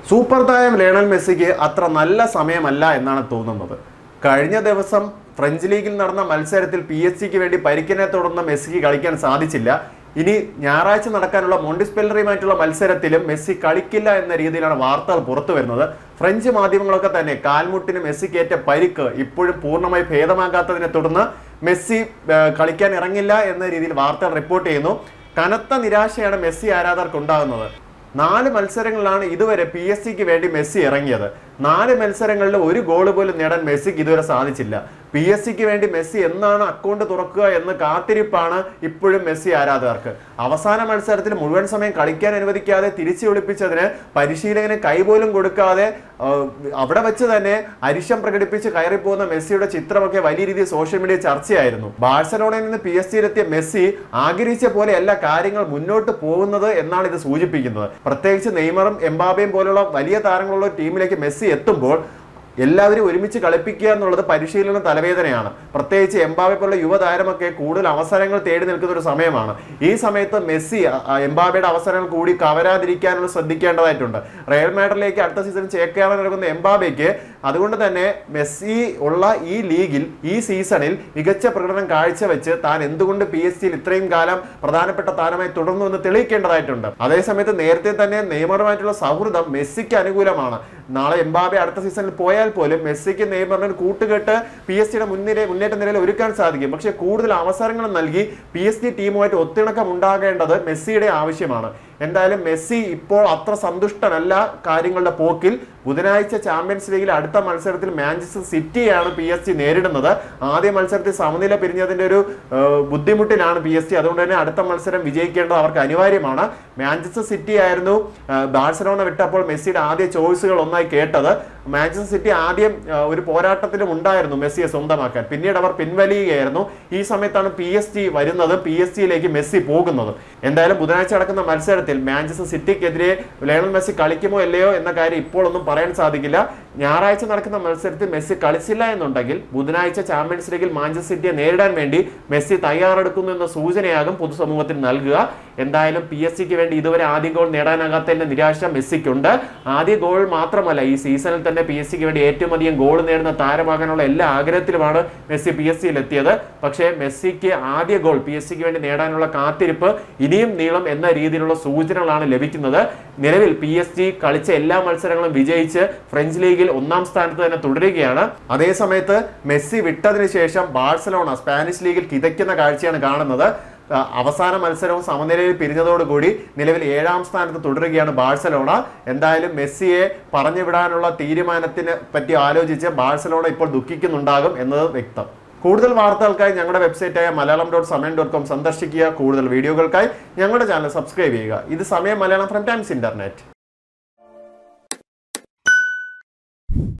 super താരം Lionel മെസ്സിക്ക് അത്ര നല്ല സമയമല്ല എന്നാണ് തോന്നുന്നത് കഴിഞ്ഞ ദിവസം ഫ്രഞ്ച് ലീഗിൽ നടന്ന മത്സരത്തിൽ പി എസ് സിക്ക് വേണ്ടി പരിക്കിനെ തുടർന്ന് മെസ്സിക്ക് കളിക്കാൻ സാധിച്ചില്ല ഇനി ഞായറാഴ്ച നടക്കാനുള്ള മോണ്ടിസ്പെല്ലറിയുമായിട്ടുള്ള മത്സരത്തിലും മെസ്സി കളിക്കില്ല എന്ന രീതിയിലാണ് വാർത്തകൾ പുറത്തു വരുന്നത് ഫ്രഞ്ച് മാധ്യമങ്ങളൊക്കെ തന്നെ കാൽമുട്ടിന് മെസ്സിക്കേറ്റ പരിക്ക് ഇപ്പോഴും പൂർണ്ണമായി ഭേദമാകാത്തതിനെ തുടർന്ന് മെസ്സി ആ, കളിക്കാൻ ഇറങ്ങില്ല എന്ന രീതിയിൽ വാർത്തകൾ റിപ്പോർട്ട് ചെയ്യുന്നു കനത്ത നിരാശയാണ് മെസ്സി ആരാധകർക്ക് ഉണ്ടാകുന്നത് നാല് മത്സരങ്ങളിലാണ് ഇതുവരെ പി എസ് സിക്ക് വേണ്ടി മെസ്സി ഇറങ്ങിയത് നാല് മത്സരങ്ങളിൽ ഒരു ഗോൾ പോലും നേടാൻ മെസ്സിക്ക് ഇതുവരെ സാധിച്ചില്ല പി എസ് സിക്ക് വേണ്ടി മെസ്സി എന്നാണ് അക്കൗണ്ട് തുറക്കുക എന്ന് കാത്തിരിപ്പാണ് ഇപ്പോഴും മെസ്സി ആരാധകർക്ക് അവസാന മത്സരത്തിൽ മുഴുവൻ സമയം കളിക്കാൻ അനുവദിക്കാതെ തിരിച്ചു വിളിപ്പിച്ചതിന് പരിശീലകന് കൈപോലും കൊടുക്കാതെ ആ, അവിടെ വെച്ച് തന്നെ അരിശം പ്രകടിപ്പിച്ച് കയറിപ്പോകുന്ന മെസ്സിയുടെ ചിത്രമൊക്കെ വലിയ രീതിയിൽ സോഷ്യൽ മീഡിയ ചർച്ചയായിരുന്നു ബാഴ്സലോണയിൽ നിന്ന് പി എസ് സിയിലെത്തിയ മെസ്സി ആഗ്രഹിച്ച പോലെയല്ല കാര്യങ്ങൾ മുന്നോട്ട് പോകുന്നത് എന്നാണ് ഇത് സൂചിപ്പിക്കുന്നത് പ്രത്യേകിച്ച് നെയ്മറും എംബാബയും പോലുള്ള വലിയ താരങ്ങളുള്ള ടീമിലേക്ക് മെസ്സി എത്തുമ്പോൾ എല്ലാവരും ഒരുമിച്ച് കളിപ്പിക്കുക എന്നുള്ളത് പരിശീലന തലവേദനയാണ് പ്രത്യേകിച്ച് എംബാബെ പോലുള്ള യുവതാരമൊക്കെ കൂടുതൽ അവസരങ്ങൾ തേടി നിൽക്കുന്ന ഒരു സമയമാണ് ഈ സമയത്ത് മെസ്സി അ- അ- എംബാബയുടെ അവസരങ്ങൾ കൂടി കവരാതിരിക്കാനുള്ള ശ്രദ്ധിക്കേണ്ടതായിട്ടുണ്ട് റയൽ മാഡറിലേക്ക് അടുത്ത സീസൺ ചേക്കേറാൻ നടക്കുന്ന എംബാബയ്ക്ക് അതുകൊണ്ട് തന്നെ മെസ്സി ഉള്ള ഈ ലീഗിൽ ഈ സീസണിൽ മികച്ച പ്രകടനം കാഴ്ചവെച്ച് താൻ എന്തുകൊണ്ട് പി എസ് സിയിൽ ഇത്രയും കാലം പ്രധാനപ്പെട്ട താരമായി തുടർന്നു എന്ന് തെളിയിക്കേണ്ടതായിട്ടുണ്ട് അതേസമയത്ത് നേരത്തെ തന്നെ നെയ്മറുമായിട്ടുള്ള സൗഹൃദം മെസ്സിക്ക് അനുകൂലമാണ് നാളെ എംബാബെ അടുത്ത സീസണിൽ പോയാൽ പോലും മെസ്സിക്ക് നെയ്മറിന് ഒരു കൂട്ടുകെട്ട് പി എസ് സിയുടെ മുൻനിര മുന്നേറ്റ നിരയിൽ ഒരുക്കാൻ സാധിക്കും പക്ഷേ കൂടുതൽ അവസരങ്ങൾ നൽകി പി എസ് സി ടീമുമായിട്ട് ഒത്തിണക്കം ഉണ്ടാകേണ്ടത് മെസ്സിയുടെ ആവശ്യമാണ് എന്തായാലും മെസ്സി ഇപ്പോൾ അത്ര സന്തുഷ്ടനല്ല കാര്യങ്ങളുടെ പോക്കിൽ ബുധനാഴ്ച ചാമ്പ്യൻസ് ലീഗിൽ അടുത്ത മത്സരത്തിൽ മാഞ്ചസ്റ്റർ സിറ്റിയാണ് പി എസ് സി നേരിടുന്നത് ആദ്യ മത്സരത്തിൽ സമനില പിരിഞ്ഞതിന്റെ ഒരു ഏഹ്, ബുദ്ധിമുട്ടിലാണ് പി എസ് സി അതുകൊണ്ട് തന്നെ അടുത്ത മത്സരം വിജയിക്കേണ്ടത് അവർക്ക് അനിവാര്യമാണ് മാഞ്ചസ്റ്റർ സിറ്റി ആയിരുന്നു ഏഹ്, ബാഴ്സലോണ വിട്ടപ്പോൾ മെസ്സിയുടെ ആദ്യ ചോയ്സുകൾ ഒന്നായി കേട്ടത് മാഞ്ചസ്റ്റർ സിറ്റി ആദ്യം ഏഹ്, ഒരു പോരാട്ടത്തിലും ഉണ്ടായിരുന്നു മെസ്സിയെ സ്വന്തമാക്കാൻ പിന്നീട് അവർ പിൻവലിയുകയായിരുന്നു ഈ സമയത്താണ് പി എസ് ജി വരുന്നത് പി എസ് ജിയിലേക്ക് മെസ്സി പോകുന്നത് എന്തായാലും ബുധനാഴ്ച നടക്കുന്ന മത്സരത്തിൽ മാഞ്ചസ്റ്റർ സിറ്റിക്കെതിരെ ലയണൽ മെസ്സി കളിക്കുമോ അല്ലയോ എന്ന കാര്യം ഇപ്പോൾ ഒന്നും പറയാൻ സാധിക്കില്ല ഞായറാഴ്ച നടക്കുന്ന മത്സരത്തിൽ മെസ്സി കളിച്ചില്ല എന്നുണ്ടെങ്കിൽ ബുധനാഴ്ച ചാമ്പ്യൻസ് ലീഗിൽ മാഞ്ചസ്റ്റർ സിറ്റിയെ നേരിടാൻ വേണ്ടി മെസ്സി തയ്യാറെടുക്കുന്നു എന്ന സൂചനയാകും പൊതുസമൂഹത്തിന് നൽകുക എന്തായാലും പി എസ് സിക്ക് വേണ്ടി ഇതുവരെ ആദ്യ ഗോൾ നേടാനാകാത്തതിന്റെ നിരാശ മെസ്സിക്കുണ്ട് ആദ്യ ഗോൾ മാത്രമല്ല ഈ സീസണിൽ തന്നെ പി എസ് സിക്ക് വേണ്ടി ഏറ്റവും അധികം ഗോൾ നേടുന്ന താരമാകാനുള്ള എല്ലാ ആഗ്രഹത്തിലുമാണ് മെസ്സി പി എസ് സിയിൽ എത്തിയത് പക്ഷേ മെസ്സിക്ക് ആദ്യ ഗോൾ പി എസ് സിക്ക് വേണ്ടി നേടാനുള്ള കാത്തിരിപ്പ് ഇനിയും നീളം എന്ന രീതിയിലുള്ള സൂചനകളാണ് ലഭിക്കുന്നത് നിലവിൽ പി എസ് ജി കളിച്ച എല്ലാ മത്സരങ്ങളും വിജയിച്ച് ഫ്രഞ്ച് ലീഗിൽ ഒന്നാം സ്ഥാനത്ത് തന്നെ തുടരുകയാണ് അതേസമയത്ത് മെസ്സി വിട്ടതിന് ശേഷം ബാഴ്സലോണ സ്പാനിഷ് ലീഗിൽ കിതയ്ക്കുന്ന കാഴ്ചയാണ് കാണുന്നത് ആ, അവസാന മത്സരവും സമനിലയിൽ പിരിഞ്ഞതോടുകൂടി നിലവിൽ ഏഴാം സ്ഥാനത്ത് തുടരുകയാണ് ബാഴ്സലോണ എന്തായാലും മെസ്സിയെ പറഞ്ഞു വിടാനുള്ള തീരുമാനത്തിനെ പറ്റി ആലോചിച്ച് ബാഴ്സലോണ ഇപ്പോൾ ദുഃഖിക്കുന്നുണ്ടാകും എന്നത് വ്യക്തം കൂടുതൽ വാർത്തകൾക്കായി ഞങ്ങളുടെ വെബ്സൈറ്റായ Malayalam dot Samayam dot com സന്ദർശിക്കുക കൂടുതൽ വീഡിയോകൾക്കായി ഞങ്ങളുടെ ചാനൽ സബ്സ്ക്രൈബ് ചെയ്യുക ഇത് സമയം മലയാളം ഫ്രം ടൈംസ് ഇന്റർനെറ്റ്